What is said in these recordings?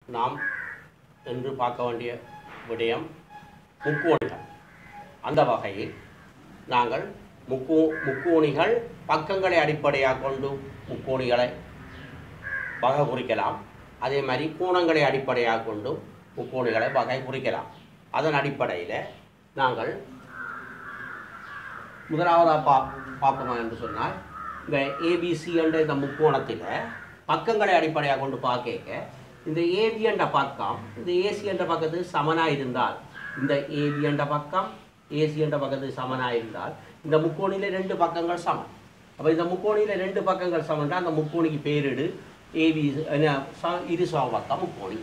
நாம் என்று பார்க்க வேண்டிய விடயம் முக்கோணிகள் அந்த வகையில் நாங்கள் முக்கோ முக்கோணிகள் பக்கங்களை அடிப்படையாக கொண்டு முக்கோணிகளை வகை குறிக்கலாம் அதே மாதிரி கோணங்களை அடிப்படையாக கொண்டு முக்கோணிகளை வகை குறிக்கலாம் அதன் அடிப்படையில் நாங்கள் முதலாவதாக பா பார்ப்போம் என்று சொன்னால் இந்த ஏபிசி என்ற இந்த முக்கோணத்தில் பக்கங்களை அடிப்படையாக கொண்டு பார்க்க இந்த ஏபி என்ற பக்கம் இந்த ஏசி என்ற பக்கத்துக்கு சமனாக இருந்தால் இந்த ஏபி என்ற பக்கம் ஏசி என்ற பக்கத்துக்கு சமனாக இருந்தால் இந்த முக்கோணியில் ரெண்டு பக்கங்கள் சமன் அப்போ இந்த முக்கோணியில் ரெண்டு பக்கங்கள் சமன்டா அந்த முக்கோணிக்கு பேரிடு ஏபி இரு சமபக்கம் முக்கோணி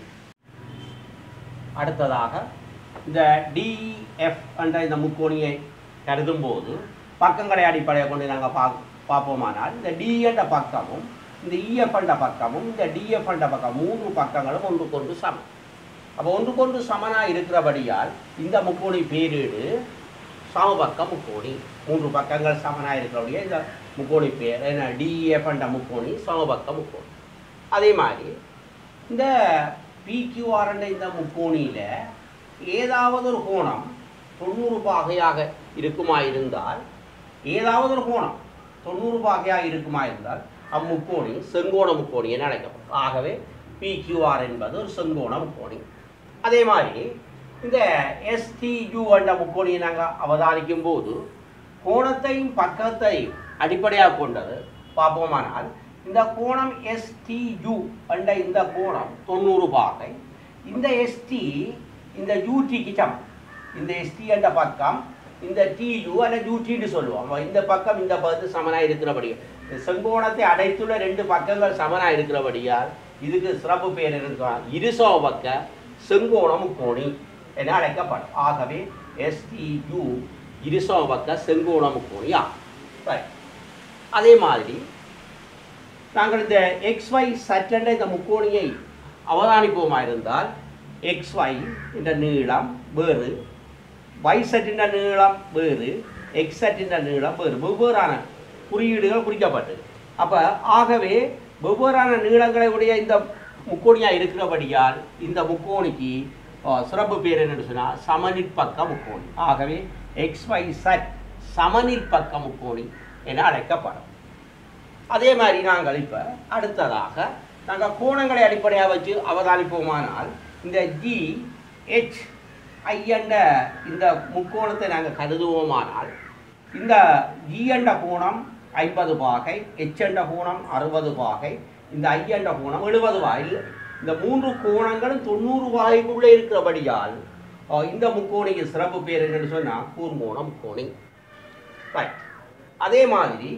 அடுத்ததாக இந்த டிஎஃப் என்ற இந்த முக்கோணியை கருதும்போது பக்கங்களை அடிப்படையாக கொண்டு நாங்கள் பா பார்ப்போமானால் இந்த டி என்ற பக்கமும் இந்த இஎஃப் என்ற பக்கமும் இந்த டிஎஃப் என்ற பக்கம் மூன்று பக்கங்களும் ஒன்றுக்கொன்று சமம் அப்போ ஒன்றுக்கொன்று சமனாக இருக்கிறபடியால் இந்த முக்கோணி பேரீடு சமபக்க முக்கோணி மூன்று பக்கங்கள் சமனாக இருக்கிறபடியா இந்த முக்கோணி பேர் என்ன டிஎஃப் என்ற முக்கோணி சமபக்க முக்கோணி அதே மாதிரி இந்த பிக்யூஆர் என்ற இந்த முக்கோணியில் ஏதாவது ஒரு கோணம் தொண்ணூறு பாகையாக இருக்குமா இருந்தால் ஏதாவது ஒரு கோணம் தொண்ணூறு பாகையாக இருக்குமா இருந்தால் அம்முக்கோணி செங்கோண முக்கோணி என அழைக்கப்படும் ஆகவே பிக்யூஆர் என்பது ஒரு செங்கோண முக்கோணி அதே மாதிரி இந்த எஸ்டியு என்ற முக்கோணியை நாங்கள் அவதானிக்கும் போது கோணத்தையும் பக்கத்தையும் அடிப்படையாக கொண்டது பார்ப்போமானால் இந்த கோணம் எஸ்டியு என்ற இந்த கோணம் தொண்ணூறு பாகை இந்த எஸ்டி இந்த யூடிக்கு சமம் இந்த எஸ்டி என்ற பக்கம் இந்த டியு அல்ல யூடின்னு சொல்லுவோம் இந்த பக்கம் இந்த பக்கத்து சமனாக இருக்கிறபடி செங்கோணத்தை அடைத்துள்ள ரெண்டு பக்கங்கள் சமனாக இருக்கிறபடியால் இதுக்கு சிறப்பு பேர் இருக்கிறார் இருசோ பக்க செங்கோண முக்கோணி என அழைக்கப்படும் ஆகவே எஸ்டியு இருசோ பக்க செங்கோண முக்கோணி ஆ ரைட் அதே மாதிரி நாங்கள் இந்த எக்ஸ்ஒய் சற்றென்ற இந்த முக்கோணியை அவதானிப்போமா இருந்தால் எக்ஸ்ஒய் என்ற நீளம் வேறு ஒய் சட்டின்ற நீளம் வேறு எக்ஸ் சட்டின்ற நீளம் வேறு வெவ்வேறான குறியீடுகள் குறிக்கப்பட்டது அப்போ ஆகவே வெவ்வேறான நீளங்களை உடைய இந்த முக்கோணியாக இருக்கிறபடியால் இந்த முக்கோணிக்கு ஆ, சிறப்பு பேர் என்னன்னு சொன்னால் சமநிற்பக்க முக்கோணி ஆகவே எக்ஸ் ஒய் சட் சமநிற்பக்க முக்கோணி என அழைக்கப்படும் அதே மாதிரி நாங்கள் இப்போ அடுத்ததாக நாங்கள் கோணங்களை அடிப்படையாக வச்சு அவதானிப்போமானால் இந்த ஜி ஹெச் ஐ என்ற இந்த முக்கோணத்தை நாங்கள் கருதுவோமானால் இந்த ஜி என்ற கோணம் ஐம்பது பாகை எச் என்ற கோணம் அறுபது பாகை இந்த ஐ என்ற கோணம் எழுபது பாகை இந்த மூன்று கோணங்களும் தொண்ணூறு பாகைக்குள்ளே இருக்கிறபடியால் அஹ், இந்த முக்கோணிக்கு சிறப்பு பேர் என்னன்னு சொன்னால் கூர்மோண முக்கோணி ரைட் அதே மாதிரி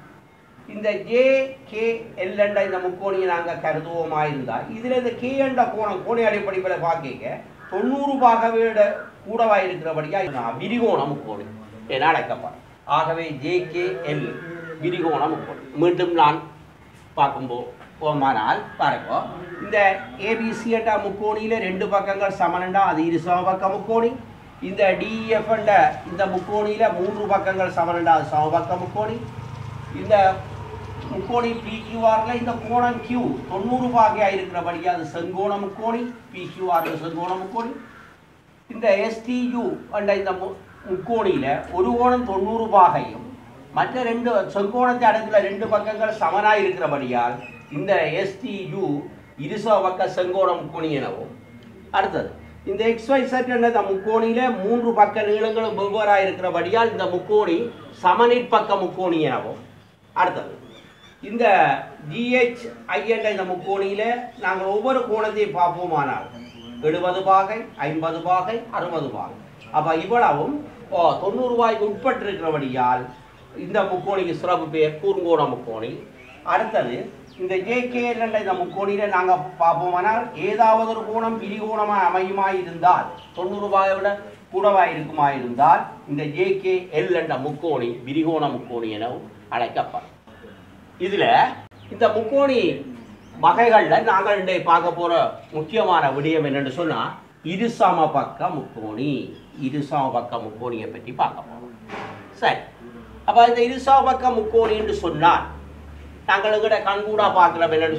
இந்த ஜே கே எல் என்ற இந்த முக்கோணியை நாங்கள் கருதுவோமா இருந்தால் இதில் இந்த கே என்ற கோணம் கோணி அடிப்படையில் பார்க்க தொண்ணூறு பாகவே விட கூடவா இருக்கிறபடியா இது விரிகோண முக்கோணி என அழைக்கப்படும் ஆகவே ஜே கே எல் விரிகோண முக்கோணி மீண்டும் நான் பார்க்கும்போ போமானால் பாருங்க இந்த ஏபிசி என்ற முக்கோணியில் ரெண்டு பக்கங்கள் சமனண்டா அது இரு சமபக்க முக்கோணி இந்த டிஎஃப் என்ற இந்த முக்கோணியில் மூன்று பக்கங்கள் சமனண்டா அது சமபக்க முக்கோணி இந்த முக்கோணி பிக்யூஆர்ல இந்த கோணம் கியூ தொண்ணூறு பாகையாக இருக்கிறபடியா அது செங்கோண முக்கோணி பிக்யூஆர் செங்கோண முக்கோணி இந்த எஸ்டியு என்ற இந்த மு முக்கோணியில் ஒரு கோணம் தொண்ணூறு பாகையும் மற்ற ரெண்டு செங்கோணத்தை அடங்கிய ரெண்டு பக்கங்கள் சமனாக இருக்கிறபடியால் இந்த எஸ்டியு இருசோ பக்க செங்கோண முக்கோணி எனவும் அடுத்தது இந்த எக்ஸ்ஒய் செட் என்ற இந்த முக்கோணியில மூன்று பக்க நீளங்களும் வெவ்வேறாக இருக்கிறபடியால் இந்த முக்கோணி சமநிற்பக்க முக்கோணி எனவும் அடுத்தது இந்த ஜிஹெச் ஐ என்ற இந்த முக்கோணியில நாங்கள் ஒவ்வொரு கோணத்தையும் பார்ப்போமானால் எழுபது பாகை ஐம்பது பாகை அறுபது பாகை அப்போ இவ்வளவும் ஓ, தொண்ணூறு ரூபாய்க்கு உட்பட்டிருக்கிறபடியால் இந்த முக்கோணிக்கு சிறப்பு பேர் கூர்ங்கோண முக்கோணி அடுத்தது இந்த ஜேகேஎல் என்ற இந்த முக்கோணியில நாங்கள் பார்ப்போமானால் ஏதாவது ஒரு கோணம் விரிகோணமாக அமையுமாய் இருந்தால் தொண்ணூறு ரூபாயை விட கூடவாய் இருக்குமா இருந்தால் இந்த ஜேகே எல் என்ற முக்கோணி விரிகோண முக்கோணி எனவும் அழைக்கப்படும் இதுல இந்த முக்கோணி வகைகள்ல நாங்கள் இன்றைய பார்க்க போற முக்கியமான விடயம் என்னன்னு சொன்னா இருசம பக்க முக்கோணி இருசம பக்க முக்கோணியை பற்றி பார்க்க போறோம் சரி அப்ப இந்த இருசம பக்க முக்கோணி என்று சொன்னால் நாங்கள் எங்கட கண்கூடா பார்க்கலாம் என்னன்னு சொன்னா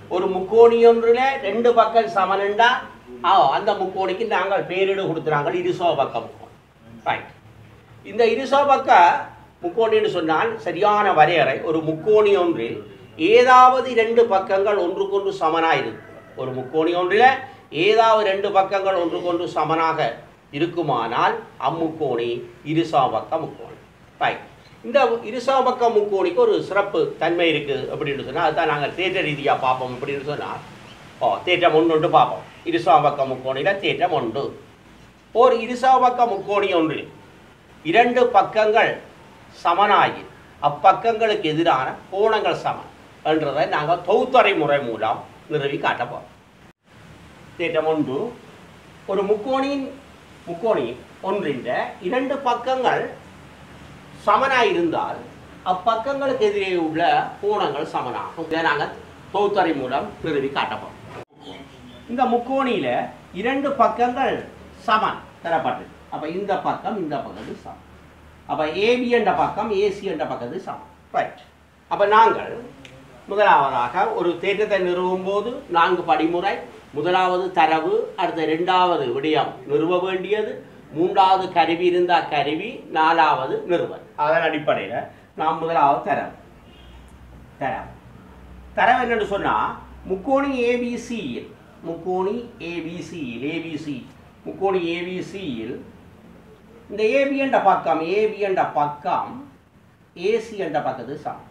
ஒரு முக்கோணி ஒன்றுல ரெண்டு பக்கம் சமனண்டா ஆ அந்த முக்கோணிக்கு நாங்கள் பேரிடு கொடுத்துறாங்க இருசோபக்க முக்கோணம் ரைட் இந்த இருசோபக்க முக்கோணின்னு சொன்னால் சரியான வரையறை ஒரு முக்கோணி ஒன்றில் ஏதாவது ரெண்டு பக்கங்கள் ஒன்றுக்கொன்று சமனாக இருக்கும் ஒரு முக்கோணி ஒன்றில் ஏதாவது ரெண்டு பக்கங்கள் ஒன்றுக்கொன்று சமனாக இருக்குமானால் அம்முக்கோணி இருசாபக்க முக்கோணி ரைட் இந்த இருசாபக்க முக்கோணிக்கு ஒரு சிறப்பு தன்மை இருக்குது அப்படின்னு சொன்னால் அதுதான் நாங்கள் தேற்ற ரீதியாக பார்ப்போம் அப்படின்னு சொன்னால் ஓ தேற்றம் ஒன்று ஒன்று பார்ப்போம் இருசாபக்க முக்கோணியில் தேற்றம் ஒன்று ஓர் இருசாபக்க முக்கோணி ஒன்றில் இரண்டு பக்கங்கள் சமனாகி அப்பக்கங்களுக்கு எதிரான கோணங்கள் சமன் என்றதை நாங்கள் தொகுத்தறை முறை மூலம் நிறுவி காட்டப்போம் தேட்டம் ஒன்று ஒரு முக்கோணியின் முக்கோணி ஒன்றின் இரண்டு பக்கங்கள் சமனாயிருந்தால் அப்பக்கங்களுக்கு எதிரே உள்ள கோணங்கள் சமனாகும் இதை நாங்கள் தொகுத்தறை மூலம் நிறுவி காட்டப்போம் இந்த முக்கோணியில இரண்டு பக்கங்கள் சமன் தரப்பட்டது அப்ப இந்த பக்கம் இந்த பக்கத்து சமம் அப்ப ஏபி என்ற பக்கம் ஏசி என்ற பக்கத்து சமம் ரைட் அப்ப நாங்கள் முதலாவதாக ஒரு தேற்றத்தை நிறுவும் போது நான்கு படிமுறை முதலாவது தரவு அடுத்த இரண்டாவது விடயம் நிறுவ வேண்டியது மூன்றாவது கருவி இருந்தால் கருவி நாலாவது நிறுவல் அதன் அடிப்படையில் நாம் முதலாவது தரவு தரவு தரவு என்னன்னு சொன்னால் முக்கோணி ஏபிசியில் முக்கோணி ஏபிசியில் ஏபிசி முக்கோணி ஏபிசியில் இந்த ஏபி என்ற பக்கம் ஏபி என்ற பக்கம் ஏசி என்ற பக்கத்து சமம்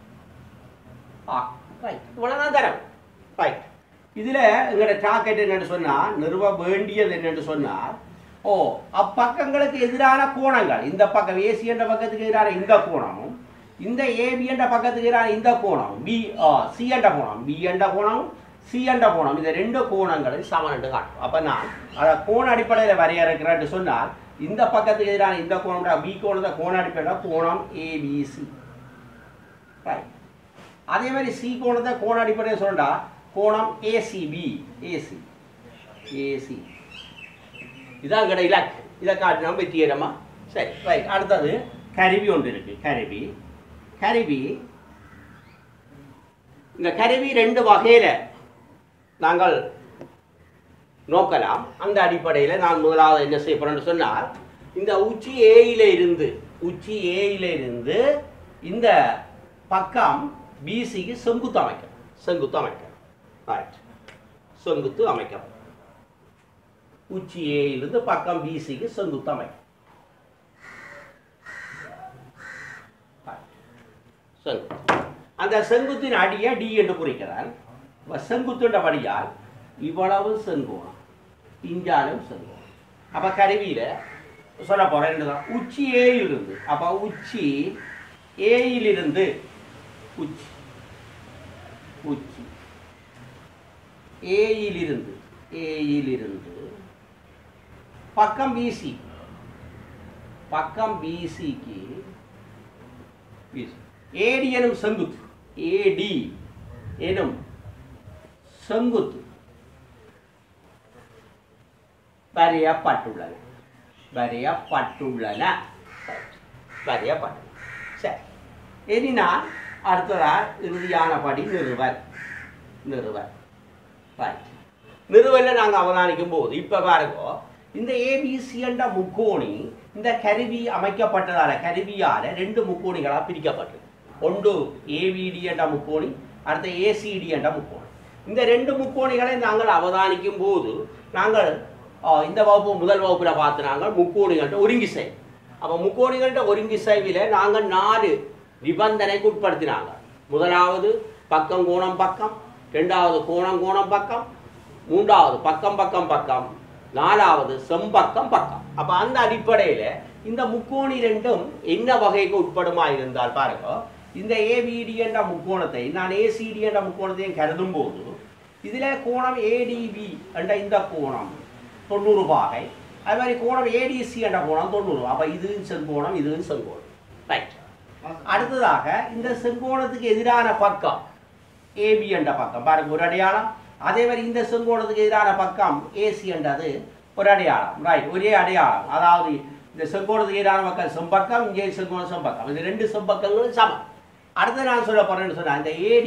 ஆ ரைட் இவ்வளோதான் தரவு ரைட் இதில் எங்களோட டார்கெட் என்னன்னு சொன்னால் நிறுவ வேண்டியது என்னன்னு சொன்னால் ஓ அப்பக்கங்களுக்கு எதிரான கோணங்கள் இந்த பக்கம் ஏசி என்ற பக்கத்துக்கு எதிரான இந்த கோணமும் இந்த ஏபி என்ற பக்கத்துக்கு எதிரான இந்த கோணம் பி சி என்ற கோணம் பி என்ற கோணம் சி என்ற கோணம் இந்த ரெண்டு கோணங்களை சமன் என்று காட்டும் அப்போ நான் அதை கோண அடிப்படையில் வரையறுக்கிறேன்னு சொன்னால் இந்த பக்கத்துக்கு எதிரான இந்த கோணம் பி கோணத்தை கோண அடிப்படையில் கோணம் ஏபிசி ரைட் அதே மாதிரி சி கோணத்தை கோண அடிப்படையில் சொன்னா கோணம் ஏசிபி ஏசி ஏசி இதான் கடை இலக்கு இதை காட்டினா வெற்றியரமா சரி ரைட் அடுத்தது கருவி ஒன்று இருக்கு கருவி கருவி இந்த கருவி ரெண்டு வகையில் நாங்கள் நோக்கலாம் அந்த அடிப்படையில் நான் முதலாவது என்ன செய்ய போறேன்னு சொன்னால் இந்த உச்சி ஏயில இருந்து உச்சி ஏயில இருந்து இந்த பக்கம் பிசிக்கு செங்குத்து அமைக்கும் செங்குத்து அமைக்கும் ரைட் செங்குத்து அமைக்கும் உச்சி ஏயிலிருந்து பக்கம் பிசிக்கு செங்குத்து அமைக்கும் Right. செங்குத்து அந்த செங்குத்தின் அடியை டி என்று குறிக்கிறார் இப்ப செங்குத்துன்ற வழியால் இவ்வளவு செங்கோணம் இஞ்சாலும் செங்கோணம் அப்ப கருவியில சொல்ல போறேன் என்னதான் உச்சி ஏயிலிருந்து அப்ப உச்சி ஏயிலிருந்து உச்சி உச்சி ஏயிலிருந்து ஏயிலிருந்து பக்கம் பிசி பக்கம் பிசிக்கு ஏடி எனும் செங்குத்து ஏடி எனும் செங்குத்து வரையப்பட்டுள்ளன வரையப்பட்டுள்ளன வரையப்பட்டுள்ளன சரி இனி நான் அடுத்ததா இறுதியான படி நிறுவல் நிறுவல் ரைட் நிறுவலில் நாங்கள் அவதானிக்கும் போது இப்போ பாருங்க இந்த ஏபிசி என்ற முக்கோணி இந்த கருவி அமைக்கப்பட்டதால கருவியால் ரெண்டு முக்கோணிகளாக பிரிக்கப்பட்டது ஒன்று ஏவிடி என்ற முக்கோணி அடுத்த ஏசிடி என்ற முக்கோணி இந்த ரெண்டு முக்கோணிகளை நாங்கள் அவதானிக்கும் போது நாங்கள் ஆ, இந்த வகுப்பு முதல் வகுப்பில் பார்த்து நாங்கள் முக்கோணிகள்ட்ட ஒருங்கிசை அப்போ முக்கோணிகள்ட்ட ஒருங்கிசைவில் நாங்கள் நாலு நிபந்தனைக்கு உட்படுத்தினாங்க முதலாவது பக்கம் கோணம் பக்கம் ரெண்டாவது கோணம் கோணம் பக்கம் மூன்றாவது பக்கம் பக்கம் பக்கம் நாலாவது செம்பக்கம் பக்கம் அப்போ அந்த அடிப்படையில் இந்த முக்கோணி ரெண்டும் என்ன வகைக்கு உட்படுமா இருந்தால் பாருங்க இந்த ஏபிடி என்ற முக்கோணத்தை நான் ஏசிடி என்ற முக்கோணத்தையும் கருதும் போது இதில் கோணம் ஏடிபி என்ற இந்த கோணம் தொண்ணூறு பாகை அது மாதிரி கோணம் ஏடிசி என்ற கோணம் தொண்ணூறு அப்போ இது செங்கோணம் இது செங்கோணம் ரைட் அடுத்ததாக இந்த செங்கோணத்துக்கு எதிரான பக்கம் ஏபி என்ற பக்கம் பாருங்க ஒரு அடையாளம் அதே மாதிரி இந்த செங்கோணத்துக்கு எதிரான பக்கம் ஏசி என்றது ஒரு அடையாளம் ரைட் ஒரே அடையாளம் அதாவது இந்த செங்கோணத்துக்கு எதிரான பக்கம் செம்பக்கம் இங்கே செங்கோணம் செம்பக்கம் இந்த ரெண்டு செம்பக்கங்களும் சமம் அடுத்து நான் சொல்ல போறேன்னு சொன்னா இந்த ஏடி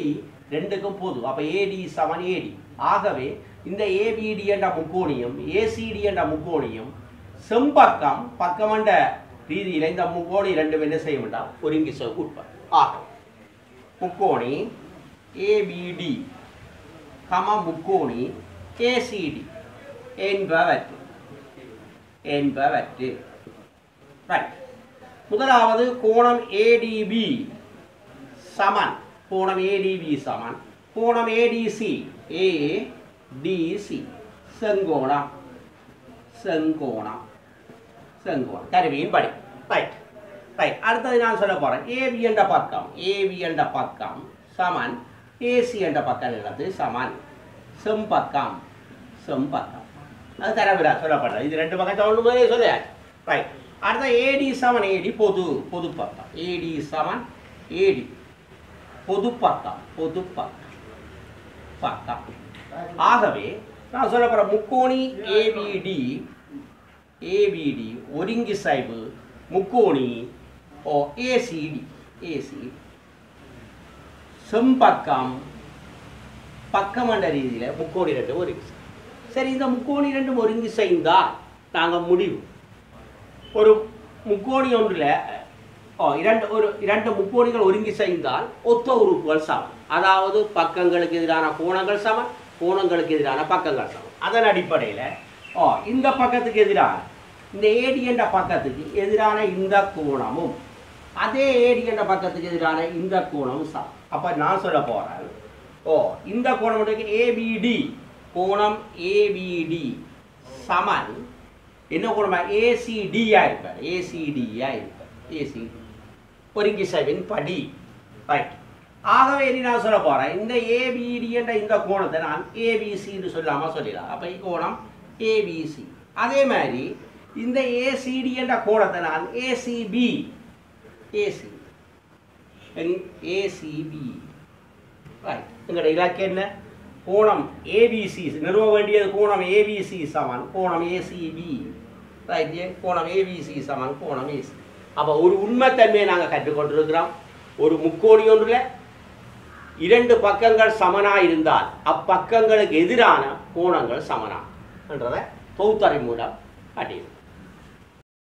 ரெண்டுக்கும் பொது அப்ப ஏடி சமன் ஏடி ஆகவே இந்த ஏபிடி என்ற முக்கோணியம் ஏசிடி என்ற முக்கோணியம் செம்பக்கம் பக்கமண்ட ரீதியில இந்த முக்கோணி ரெண்டும் என்ன செய்ய வேண்டாம் ஒருங்கி உட்படும் ஆகும் முக்கோணி ஏபிடி கம முக்கோணி ஏசிடி என்பவற்று என்பவற்று ரைட் முதலாவது கோணம் ஏடிபி சமன் கோணம் ஏடிபி சமன் கோணம் ஏடிசி ஏடிசி செங்கோணம் செங்கோணம் செங்கோணம் கருவியின் படி ரைட் ரைட் அடுத்தது நான் சொல்ல போறேன் ஏபி என்ற பக்கம் ஏபி என்ற பக்கம் சமன் ஏசி என்ற பக்கம் இடத்து சமன் செம்பக்கம் செம்பக்கம் அது தரவிடா சொல்லப்படுறது இது ரெண்டு பக்கம் ஒன்று சொல்லியாச்சு ரைட் அடுத்த ஏடி சமன் ஏடி பொது பொது பக்கம் ஏடி சமன் ஏடி பொது பக்கம் பொது பக்கம் பக்கம் ஆகவே நான் சொல்ல போற முக்கோணி ஏபிடி ஏபிடி ஒருங்கி சாய்வு முக்கோணி ஓ ஏசிடி ஏசிடி செம்பக்கம் பக்கம் என்ற ரீதியில் முக்கோணி ரெண்டு ஒருங்கி சாய்வு. சரி இந்த முக்கோணி ரெண்டும் ஒருங்கி செய்தால் நாங்கள் முடிவு ஒரு முக்கோணி ஒன்றில் ஓ இரண்டு ஒரு இரண்டு முக்கோணிகள் ஒருங்கி செய்தால் ஒத்த உறுப்புகள் சமம் அதாவது பக்கங்களுக்கு எதிரான கோணங்கள் சமம் கோணங்களுக்கு எதிரான பக்கங்கள் சமம் அதன் அடிப்படையில் ஓ இந்த பக்கத்துக்கு எதிரான இந்த ஏடி என்ற பக்கத்துக்கு எதிரான இந்த கோணமும் அதே ஏடி என்ற பக்கத்துக்கு எதிரான இந்த கோணமும் சமம் அப்போ நான் சொல்ல போகிறேன் ஓ இந்த கோணம் ஏபிடி கோணம் ஏபிடி சமன் என்ன கோணமா ஏசிடியா இருப்பார் ஏசிடியா இருப்பார் ஏசிடி ஒருங்கி சைவின் படி ரைட் ஆகவே இனி நான் சொல்ல போறேன் இந்த ஏபிடி என்ற இந்த கோணத்தை நான் ஏபிசின்னு சொல்லாம சொல்லிடலாம் அப்ப கோணம் ஏபிசி அதே மாதிரி இந்த ஏசிடி என்ற கோணத்தை நான் ஏசிபி ஏசி ஏசிபி ரைட் எங்களோட இலக்கு என்ன கோணம் ஏபிசி நிறுவ வேண்டியது கோணம் ஏபிசி சமன் கோணம் ஏசிபி ரைட் கோணம் ஏபிசி சமன் கோணம் ஏசி அப்போ ஒரு உண்மைத்தன்மையை நாங்கள் கற்றுக்கொண்டிருக்கிறோம் ஒரு முக்கோணி ஒன்றில் இரண்டு பக்கங்கள் சமனாக இருந்தால் அப்பக்கங்களுக்கு எதிரான கோணங்கள் சமனா என்றதை பௌத்தறை மூலம் காட்டியிருக்கோம்